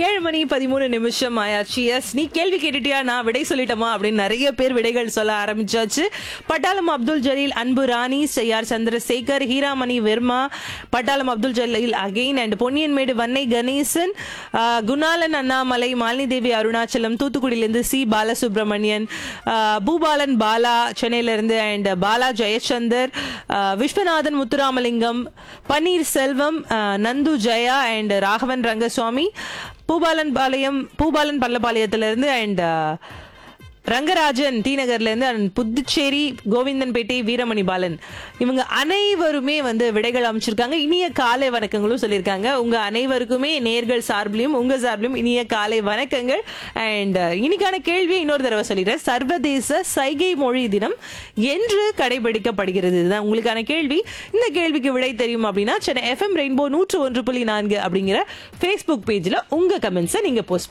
ஏழு மணி பதிமூணு நிமிஷம் ஆயாச்சு எஸ் நீ கேள்வி கேட்டுட்டியா நான் விடை சொல்லிட்டோமா அப்படின்னு நிறைய பேர் விடைகள் சொல்ல ஆரம்பிச்சாச்சு பட்டாளம் அப்துல் ஜலீல் அன்பு ராணி செய்யார் Chandrasekhar Heeramani Verma Pattalam Abdul Jaleel again and Ponniyanmedu Vannai Ganesan ah, Gunalan Annamalai Malini Devi Arunachalam தூத்துக்குடியிலேருந்து சி பாலசுப்ரமணியன் ஆஹ், பூபாலன் பாலா சென்னையிலேருந்து and Bala Jayachandar ah, Viswanathan Muthuramalingam Panneer Selvam ah, Nandu Jaya and Raghavan Rangaswamy Bhupalan Palayam Bhupalan பள்ளப்பாளையத்திலிருந்து அண்ட் ரங்கராஜன் டி நகர்ல இருந்து and புதுச்சேரி கோவிந்தன்பேட்டை வீரமணி பாலன் இவங்க அனைவருமே வந்து விடைகள் அமைச்சிருக்காங்க இனிய காலை வணக்கங்களும் சொல்லியிருக்காங்க உங்க அனைவருக்குமே நேர்கள் சார்பிலையும் உங்க சார்பிலையும் இனிய காலை வணக்கங்கள் அண்ட் இன்னைக்கான கேள்வியை இன்னொரு தடவை சொல்லிடுறேன் சர்வதேச சைகை மொழி தினம் என்று கடைபிடிக்கப்படுகிறது இதுதான் உங்களுக்கான கேள்வி இந்த கேள்விக்கு விடை தெரியும் அப்படின்னா சென்னை எஃப்எம் ரெயின்போ நூற்று ஒன்று புள்ளி நான்கு அப்படிங்கிற ஃபேஸ்புக் பேஜ்ல உங்க கமெண்ட்ஸை நீங்க போஸ்ட்